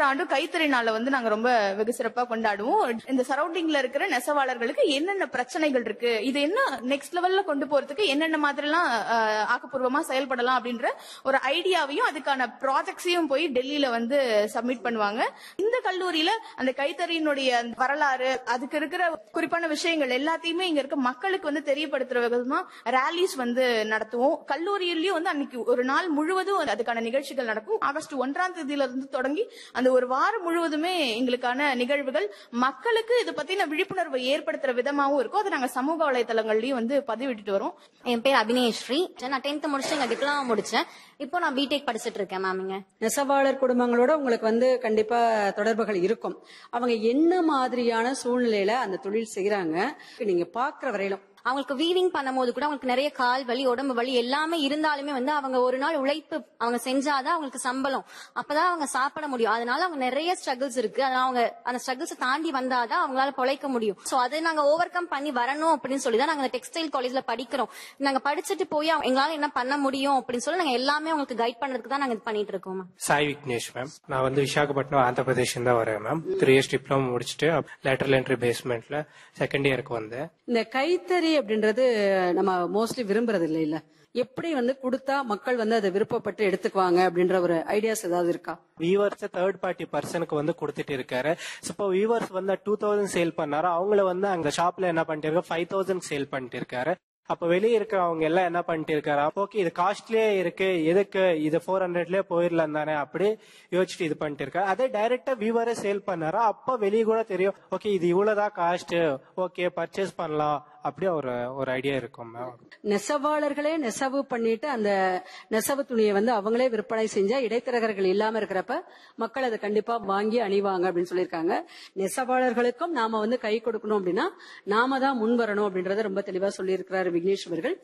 ஒவ்வொரு ஆண்டும் கைத்தறி நாளை வந்து நாங்க ரொம்ப வெகு சிறப்பா கொண்டாடுவோம் இந்த சரௌண்டிங்ல இருக்கிற நெசவாளர்களுக்கு என்னென்ன பிரச்சனைகள் இருக்கு இது என்ன நெக்ஸ்ட் லெவல்ல கொண்டு போறதுக்கு என்னென்ன மாதிரி எல்லாம் ஆக்கப்பூர்வமா செயல்படலாம் அப்படின்ற ஒரு ஐடியாவையும் அதுக்கான ப்ராஜெக்ட்ஸையும் போய் டெல்லியில வந்து சப்மிட் பண்ணுவாங்க இந்த கல்லூரியில அந்த கைத்தறியினுடைய வரலாறு அதுக்கு இருக்கிற குறிப்பான விஷயங்கள் எல்லாத்தையுமே இங்க இருக்க மக்களுக்கு வந்து தெரியப்படுத்துற விதமா ரேலிஸ் வந்து நடத்துவோம் கல்லூரியிலயும் வந்து அன்னைக்கு ஒரு நாள் முழுவதும் அதுக்கான நிகழ்ச்சிகள் நடக்கும் ஆகஸ்ட் ஒன்றாம் தேதியில இருந்து தொடங்கி அந்த ஒரு வாரம் முழுவதுமே எங்களுக்கான நிகழ்வுகள் மக்களுக்கு இது பத்தின விழிப்புணர்வை ஏற்படுத்துற விதமாவும் இருக்கும் அதை நாங்க சமூக வலைதளங்கள்லயும் வந்து பதிவிட்டுட்டு வரோம் என் பேர் அபினேஸ்ரீ நான் டென்த் முடிச்சு இங்க டிப்ளமா முடிச்சேன் இப்போ நான் பிடெக் படிச்சிட்டு இருக்கேன் மேம் இங்க நெசவாளர் குடும்பங்களோட உங்களுக்கு வந்து கண்டிப்பா தொடர்புகள் இருக்கும் அவங்க என்ன மாதிரியான சூழ்நிலையில அந்த தொழில் செய்யறாங்க நீங்க பாக்குற வரையிலும் அவங்களுக்கு வீவிங் பண்ணும்போது கூட அவங்களுக்கு நிறைய கால் வலி உடம்பு வலி எல்லாமே இருந்தாலுமே வந்து அவங்க ஒரு நாள் உழைப்பு அவங்க செஞ்சாதான் அவங்களுக்கு சம்பளம் அப்பதான் அவங்க சாப்பிட முடியும் அதனால அவங்க நிறைய ஸ்ட்ரகிள்ஸ் இருக்கு அதனால அவங்க அந்த ஸ்ட்ரகிள்ஸ் தாண்டி வந்தாதான் அவங்களால பொழைக்க முடியும் சோ அதை நாங்க ஓவர் கம் பண்ணி வரணும் அப்படின்னு சொல்லி தான் நாங்க டெக்ஸ்டைல் காலேஜ்ல படிக்கிறோம் நாங்க படிச்சுட்டு போய் அவங்க- எங்களால என்ன பண்ண முடியும் அப்படின்னு சொல்லி நாங்க எல்லாமே அவங்களுக்கு கைட் பண்றதுக்கு தான் நாங்க இது பண்ணிட்டு இருக்கோம் மேம் சாய் விக்னேஷ் மேம் நான் வந்து விசாகப்பட்டினம் ஆந்திர பிரதேஷ் தான் வரேன் மேம் த்ரீ இயர்ஸ் டிப்ளமோ முடிச்சுட்டு லேட்டரல் என்ட்ரி பேஸ்மெண்ட்ல செகண்ட் இயருக்கு வந்தேன் இந்த கைத்தறி அப்படின்றது நம்ம மோஸ்ட்லி விரும்புறது இல்லை இல்ல எப்படி வந்து கொடுத்தா மக்கள் வந்து அதை விருப்பப்பட்டு எடுத்துக்குவாங்க அப்படின்ற ஒரு ஐடியாஸ் ஏதாவது இருக்கா வீவர்ஸ் தேர்ட் பார்ட்டி பர்சனுக்கு வந்து கொடுத்துட்டு இருக்காரு இப்போ வீவர்ஸ் வந்து டூ தௌசண்ட் சேல் பண்ணாரு அவங்கள வந்து அங்க ஷாப்ல என்ன பண்ணிட்டு இருக்காரு ஃபைவ் தௌசண்ட் சேல் பண்ணிட்டு இருக்காரு அப்ப வெளியே இருக்கிறவங்க எல்லாம் என்ன பண்ணிட்டு இருக்காரு ஓகே இது காஸ்ட்லியே இருக்கு எதுக்கு இது ஃபோர் ஹண்ட்ரட்லயே போயிடலாம் தானே அப்படி யோசிச்சுட்டு இது பண்ணிட்டு இருக்காரு அதே டைரக்டா வியூவரே சேல் பண்ணாரு அப்ப வெளியே கூட தெரியும் ஓகே இது இவ்வளவுதான் காஸ்ட் ஓகே பர்ச்சேஸ் பண்ணலாம் அப்படி ஒரு ஒரு ஐடியா இருக்கும் மேம் நெசவாளர்களே நெசவு பண்ணிட்டு அந்த நெசவு துணியை வந்து அவங்களே விற்பனை செஞ்சா இடைத்தரகர்கள் இல்லாம இருக்கிறப்ப மக்கள் அதை கண்டிப்பா வாங்கி அணிவாங்க அப்படின்னு சொல்லியிருக்காங்க நெசவாளர்களுக்கும் நாம வந்து கை கொடுக்கணும் அப்படின்னா நாம தான் முன் வரணும் அப்படின்றத ரொம்ப தெளிவா சொல்லியிருக்கிறாரு விக்னேஷ் அவர்கள்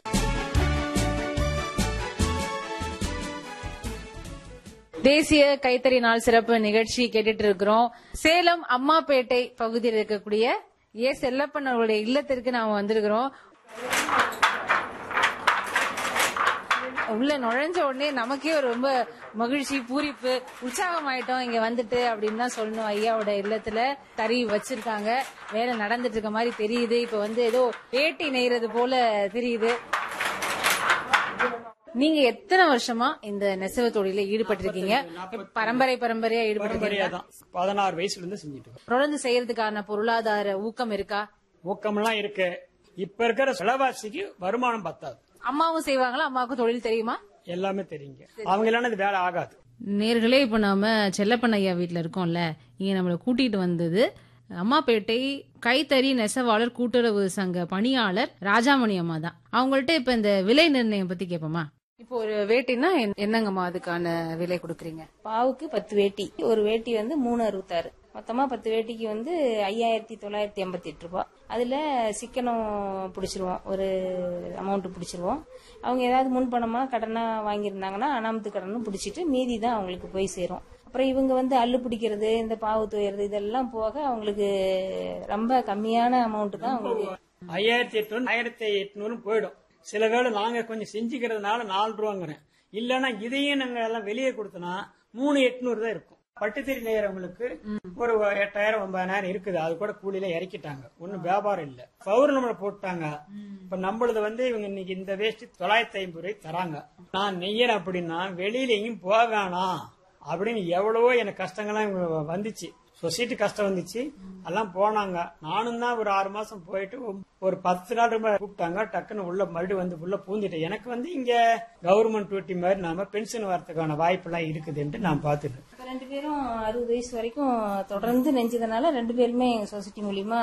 தேசிய கைத்தறி நாள் சிறப்பு நிகழ்ச்சி கேட்டுட்டு இருக்கிறோம் சேலம் அம்மாப்பேட்டை பகுதியில் இருக்கக்கூடிய ஏ செல்லப்பன் அவர்களுடைய இல்லத்திற்கு நாம வந்திருக்கிறோம் உள்ள நுழைஞ்ச உடனே நமக்கே ஒரு ரொம்ப மகிழ்ச்சி பூரிப்பு உற்சாகம் ஆயிட்டோம் இங்க வந்துட்டு அப்படின்னு தான் சொல்லணும் ஐயாவோட இல்லத்துல தறி வச்சிருக்காங்க வேலை நடந்துட்டு இருக்க மாதிரி தெரியுது இப்ப வந்து ஏதோ வேட்டி நெய்யறது போல தெரியுது நீங்க எத்தனை வருஷமா இந்த நெசவு தொழில ஈடுபட்டிருக்கீங்க பரம்பரை பரம்பரையா ஈடுபட்டிருக்கீங்க தான் பதினாறு வயசுல இருந்து செஞ்சுட்டு இருக்கோம் தொடர்ந்து செய்யறதுக்கான பொருளாதார ஊக்கம் இருக்கா ஊக்கம்லாம் இருக்கு இப்ப இருக்கிற விலைவாசிக்கு வருமானம் பத்தாது அம்மாவும் செய்வாங்களா அம்மாவுக்கும் தொழில் தெரியுமா எல்லாமே தெரியுங்க அவங்க இல்லைன்னா இது வேலை ஆகாது நேர்களே இப்ப நாம செல்லப்பன் ஐயா வீட்டுல இருக்கோம்ல இங்க நம்மள கூட்டிட்டு வந்தது அம்மாப்பேட்டை கைத்தறி நெசவாளர் கூட்டுறவு சங்க பணியாளர் ராஜாமணி அம்மா தான் அவங்கள்ட்ட இப்ப இந்த விலை நிர்ணயம் பத்தி கேப்போமா இப்போ ஒரு வேட்டினா என்னங்கம்மா அதுக்கான விலை கொடுக்குறீங்க பாவுக்கு பத்து வேட்டி ஒரு வேட்டி வந்து மூணு அறுபத்தாறு மொத்தமா பத்து வேட்டிக்கு வந்து ஐயாயிரத்தி தொள்ளாயிரத்தி எண்பத்தி எட்டு ரூபாய் அதுல சிக்கனம் பிடிச்சிருவோம் ஒரு அமௌண்ட் பிடிச்சிருவோம் அவங்க ஏதாவது முன்பணமா கடனா வாங்கியிருந்தாங்கன்னா அனாமத்து கடனும் பிடிச்சிட்டு மீதி தான் அவங்களுக்கு போய் சேரும் அப்புறம் இவங்க வந்து அள்ளு பிடிக்கிறது இந்த பாவு துயறது இதெல்லாம் போக அவங்களுக்கு ரொம்ப கம்மியான அமௌண்ட் தான் அவங்களுக்கு ஐயாயிரத்தி எட்நூறு ஆயிரத்தி எட்நூறு போயிடும் சில வேளை நாங்க கொஞ்சம் செஞ்சுக்கிறதுனால நாலு ரூபாங்கிறேன் இல்லைன்னா இதையும் நாங்க எல்லாம் வெளியே கொடுத்தோம்னா மூணு எட்நூறு தான் இருக்கும் பட்டுத்திரி நெய்யறவங்களுக்கு ஒரு எட்டாயிரம் ஒன்பதாயிரம் இருக்குது அது கூட கூலியில இறக்கிட்டாங்க ஒன்னும் வியாபாரம் இல்ல பவுர் நம்மள போட்டாங்க இப்ப நம்மளது வந்து இவங்க இன்னைக்கு இந்த வேஷ்டி தொள்ளாயிரத்தி ஐம்பது ரூபாய் தராங்க நான் நெய்யறேன் அப்படின்னா வெளியில எங்கேயும் போக வேணாம் அப்படின்னு எவ்வளவோ எனக்கு கஷ்டங்கள்லாம் இவங்க வந்துச்சு சொசைட்டி கஷ்டம் வந்துச்சு எல்லாம் போனாங்க நானும் தான் ஒரு ஆறு மாசம் போயிட்டு ஒரு பத்து நாள் ரொம்ப கூப்பிட்டாங்க டக்குன்னு உள்ள மறுபடியும் வந்து உள்ள பூந்துட்டேன் எனக்கு வந்து இங்க கவர்மெண்ட் டியூட்டி மாதிரி நாம பென்ஷன் வரதுக்கான வாய்ப்பெல்லாம் இருக்குதுன்ட்டு நான் பார்த்துட்டு இப்ப ரெண்டு பேரும் அறுபது வயசு வரைக்கும் தொடர்ந்து நெஞ்சதுனால ரெண்டு பேருமே சொசைட்டி மூலியமா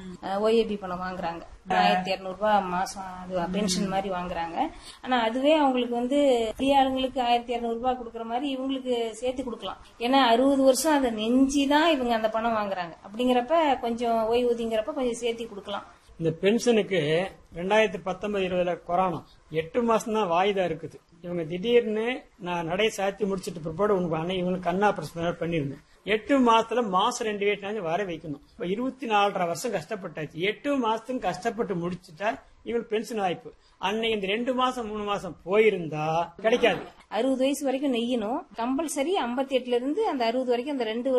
ஓஏபி பணம் வாங்குறாங்க ஆயிரத்தி இருநூறு ரூபாய் மாசம் அது பென்ஷன் மாதிரி வாங்குறாங்க ஆனா அதுவே அவங்களுக்கு வந்து பெரிய ஆளுங்களுக்கு ஆயிரத்தி இருநூறு ரூபாய் கொடுக்கற மாதிரி இவங்களுக்கு சேர்த்து கொடுக்கலாம் ஏன்னா அறுபது வருஷம் அதை நெஞ்சி தான் இவங்க அந்த பணம் வாங்குறாங்க அப்படிங்கிறப்ப கொஞ்சம் ஓய்வூதிங்கிறப்ப கொஞ்சம் சேர்த்து கொடுக்கலாம் இந்த பென்ஷனுக்கு ரெண்டாயிரத்தி பத்தொன்பது இருபதுல கொரோனா எட்டு மாசம் தான் வாய்தா இருக்குது இவங்க திடீர்னு நான் நடை சாத்தி முடிச்சிட்டு பிற்பாடு உனக்கு அன்னை இவங்களுக்கு கண்ணா ஆபரேஷன் பண்ணிருந்தேன் எட்டு மாசத்துல மாசம் ரெண்டு வீட்டுனாச்சும் வர வைக்கணும் இப்ப இருபத்தி நாலரை வருஷம் கஷ்டப்பட்டாச்சு எட்டு மாசத்துக்கு கஷ்டப்பட்டு முடிச்சுட்டா இவங்களுக்கு பென்ஷன் வாய்ப்பு அன்னைக்கு இந்த ரெண்டு மாசம் மூணு மாசம் போயிருந்தா கிடைக்காது அறுபது வயசு வரைக்கும் நெய்யணும் கம்பல்சரி ஐம்பத்தி எட்டுல இருந்து அந்த அறுபது வரைக்கும் அந்த ரெண்டு